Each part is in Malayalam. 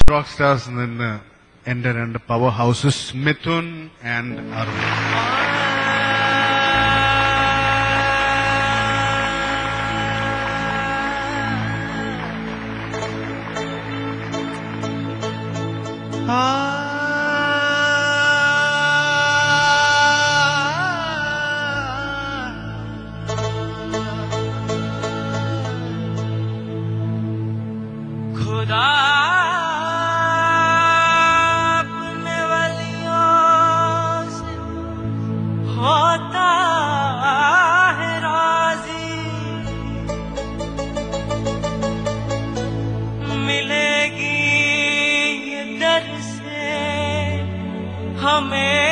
റോക്ക് സ്റ്റാർസ് നിന്ന് എന്റെ രണ്ട് power houses Mithun and Arun खुदा अपने वलियों से होता है राजी मिलेगी ये दर से हमें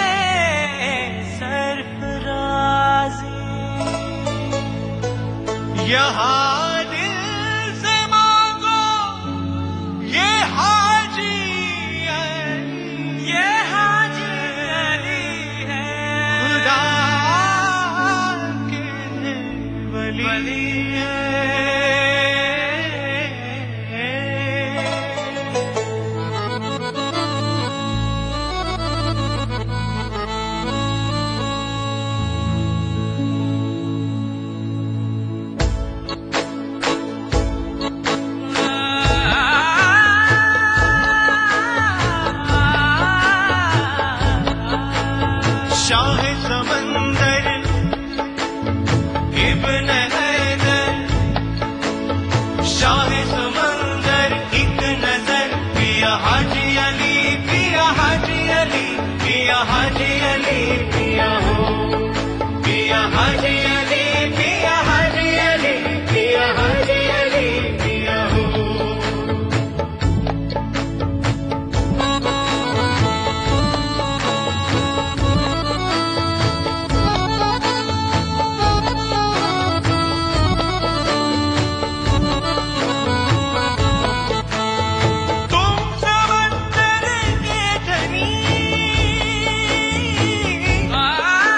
सरफराजी यहाँ दिल से मांगो ये हाजी है ये हाजी अली है खुदा के वली है शाह समंदर इब्न हैदर शाह समंदर एक नजर पिया हाजी अली पिया हाजी अली पिया हाजी अली पिया हो पिया हाजी अली पिया हाजी अली पिया हाजी अली पिया हो तुम समंदर के धनी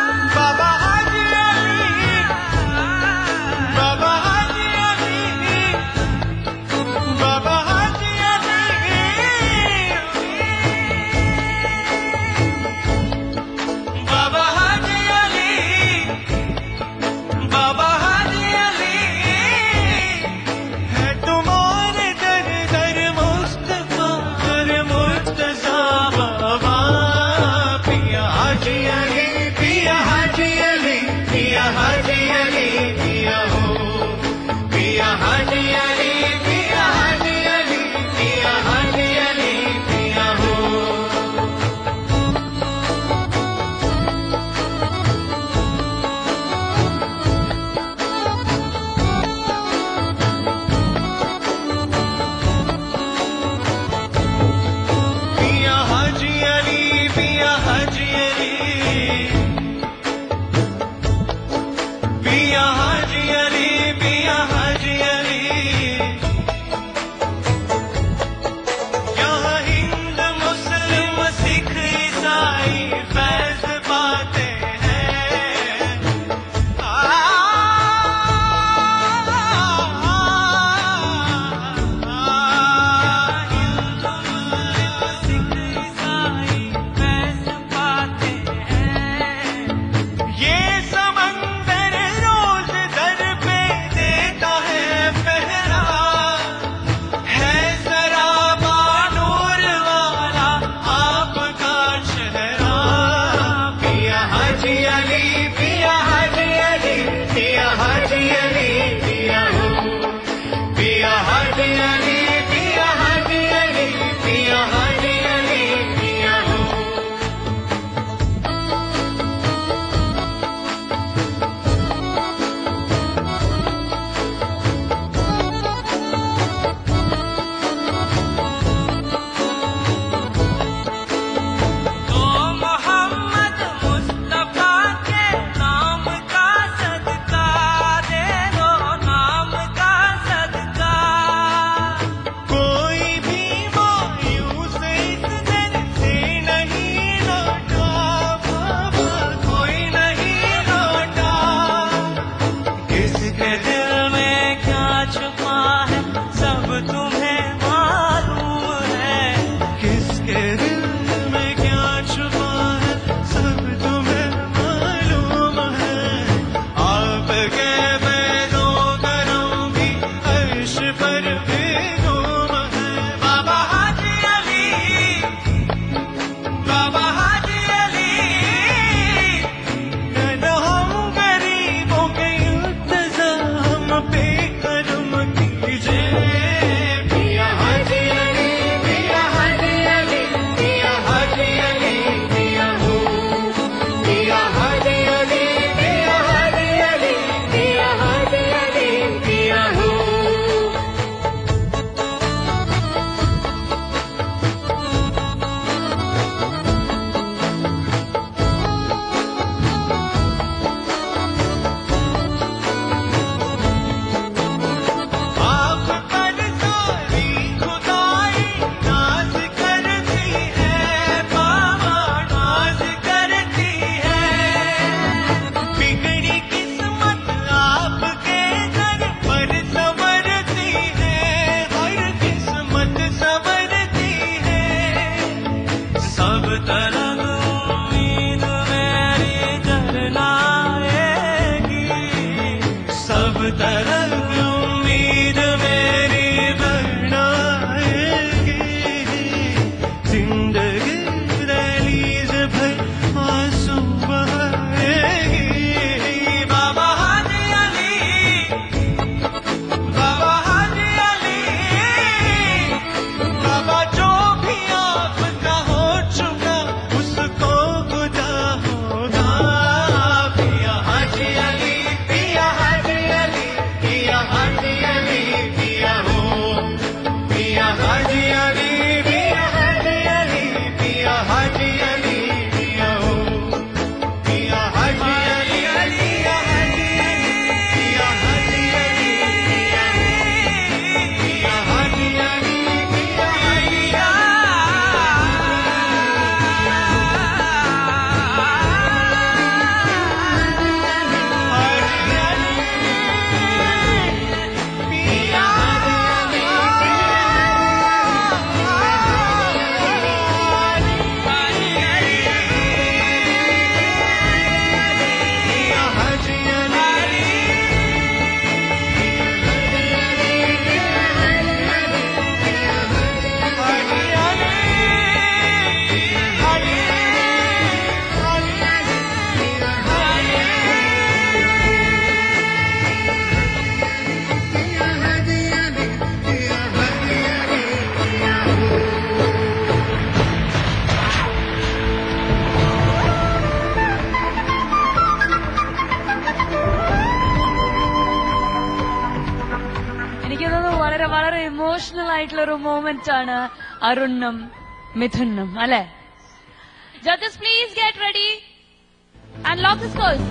ഒരു മൂമെന്റ് ആണ് അരുണും മിഥുനും അല്ലെ judges please get ready and lock the scores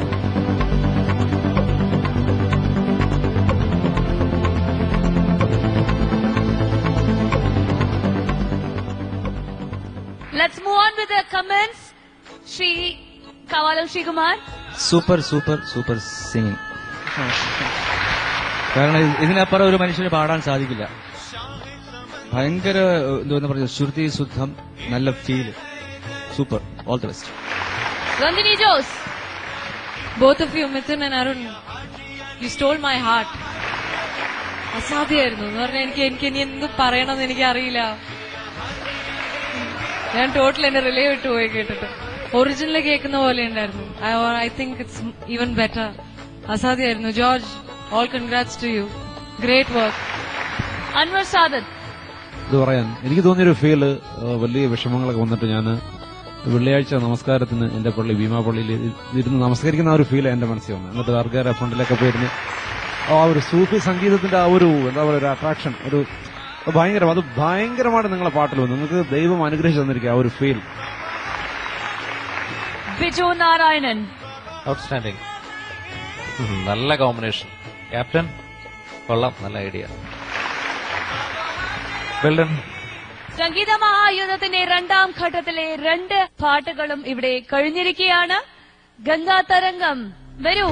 Let's move on with the comments. Shri Kavalam Shri Kumar. Super super super singing കാരണം ഇത് ഇതിനപ്പുറം ഒരു മനുഷ്യന് പാടാൻ സാധിക്കില്ല ഭയങ്കര എന്താ പറയുക ശ്രുതി ശുദ്ധം നല്ല feel super all the best Randini Jose. Both of you, Mithun and Arun, you stole my heart. അസാധ്യമായിരുന്നു എന്ന് പറഞ്ഞാൽ എനിക്ക് എനിക്ക് ഇനി എന്ത് പറയണമെന്ന് എനിക്ക് അറിയില്ല ഞാൻ ടോട്ടൽ എന്റെ റിലേ വിട്ടു പോയി കേട്ടിട്ട് ഒറിജിനൽ കേൾക്കുന്ന പോലെ ഉണ്ടായിരുന്നു I think it's even better അസാധ്യമായിരുന്നു George all congrats to you great work Anwar Sadat. ഇത് പറയാൻ എനിക്ക് തോന്നിയൊരു ഫീല് വലിയ വിഷമങ്ങളൊക്കെ വന്നിട്ട് ഞാൻ വെള്ളിയാഴ്ച നമസ്കാരത്തിന് എന്റെ പള്ളി ഭീമാ പള്ളിയിൽ ഇരുന്ന് നമസ്കരിക്കുന്ന ആ ഒരു ഫീൽ എന്റെ മനസ്സിൽ വന്നു എന്നിട്ട് ദർഗാര ഫണ്ടിലൊക്കെ പോയിരുന്ന് ആ ഒരു സൂഫി സംഗീതത്തിന്റെ ആ ഒരു എന്താ പറയുക ഒരു അട്രാക്ഷൻ ഒരു ഭയങ്കര അത് ഭയങ്കരമായിട്ട് നിങ്ങളെ പാട്ടിൽ വന്നു നിങ്ങൾക്ക് ദൈവം അനുഗ്രഹിച്ചു തന്നിരിക്കുക ആ ഒരു ഫീൽ Biju Narayanan. ഔട്ട്സ്റ്റാൻഡിങ് നല്ല കോമ്പിനേഷൻ ക്യാപ്റ്റൻ കൊള്ളാം നല്ല ഐഡിയ വെൽഡൺ സംഗീത മഹായുദ്ധത്തിന്റെ രണ്ടാം ഘട്ടത്തിലെ രണ്ട് പാട്ടുകളും ഇവിടെ കഴിഞ്ഞിരിക്കുകയാണ് ഗംഗാ തരംഗം വരൂ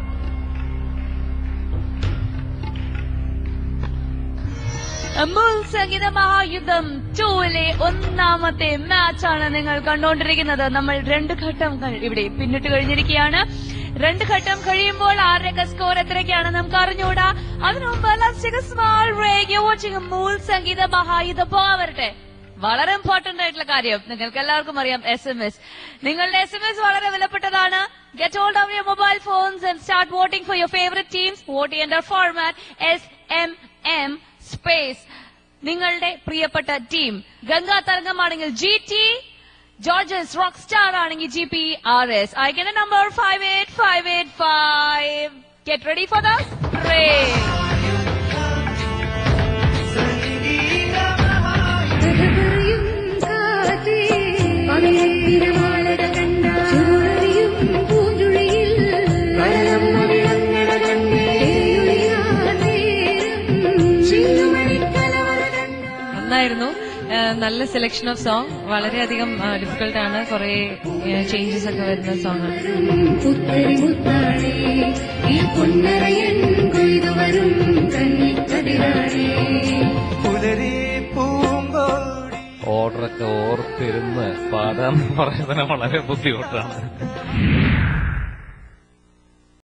അമൂൽ സംഗീത മഹായുദ്ധം ടൂവിലെ ഒന്നാമത്തെ മാച്ചാണ് നിങ്ങൾ കണ്ടുകൊണ്ടിരിക്കുന്നത് നമ്മൾ രണ്ട് ഘട്ടം ക- ഇവിടെ പിന്നിട്ട് കഴിഞ്ഞിരിക്കുകയാണ് രണ്ട് ഘട്ടം കഴിയുമ്പോൾ ആരുടെയൊക്കെ സ്കോർ എത്രയൊക്കെയാണ് നമുക്ക് അറിഞ്ഞൂടാ അതിനു മുമ്പ് let's take a small break. You're watching Amul സംഗീത മഹായുദ്ധം പോകാൻ വരട്ടെ വളരെ ഇമ്പോർട്ടന്റ് ആയിട്ടുള്ള കാര്യം നിങ്ങൾക്ക് എല്ലാവർക്കും അറിയാം എസ് എം എസ് നിങ്ങളുടെ എസ് എം എസ് വളരെ വിലപ്പെട്ടതാണ് get hold of your mobile phones and start voting for your favourite teams vote ചെയ്യേണ്ട format S M M space നിങ്ങളുടെ പ്രിയപ്പെട്ട ടീം ഗംഗാ തരംഗമാണെങ്കിൽ G T George's rock star ആണെങ്കിൽ ജി പി ആർ എസ് അയക്കേണ്ട number five eight five eight five get ready for the കഥപറയും കാറ്റേ പവിഴത്തിരമാലക കണ്ട ചുവറിയും പൂഞ്ചുഴിയിൽ കടലമ്മ വിളങ്ങണ കണ്ടേ തേയൊളിയാൻ നേരം ചിങ്ങമണിക്കലവറ കണ്ട നന്നായിരുന്നു ആ, നല്ല സെലക്ഷൻ ഓഫ് സോങ് വളരെയധികം ഡിഫിക്കൽട്ട് ആണ് കുറെ ചേഞ്ചസ് ഒക്കെ വരുന്ന സോങ് ആണ് പുത്തരി മുത്താണേ ഈ പൊന്നരയൻ കൊയ്തു വരും കന്നിക്കതിരാണേ പുലരി പൂങ്കോടി ഓർഡറൊക്കെ ഓർത്തിരുന്ന് പാടാന്ന് പറയുന്നത് വളരെ ബുദ്ധിമുട്ടാണ്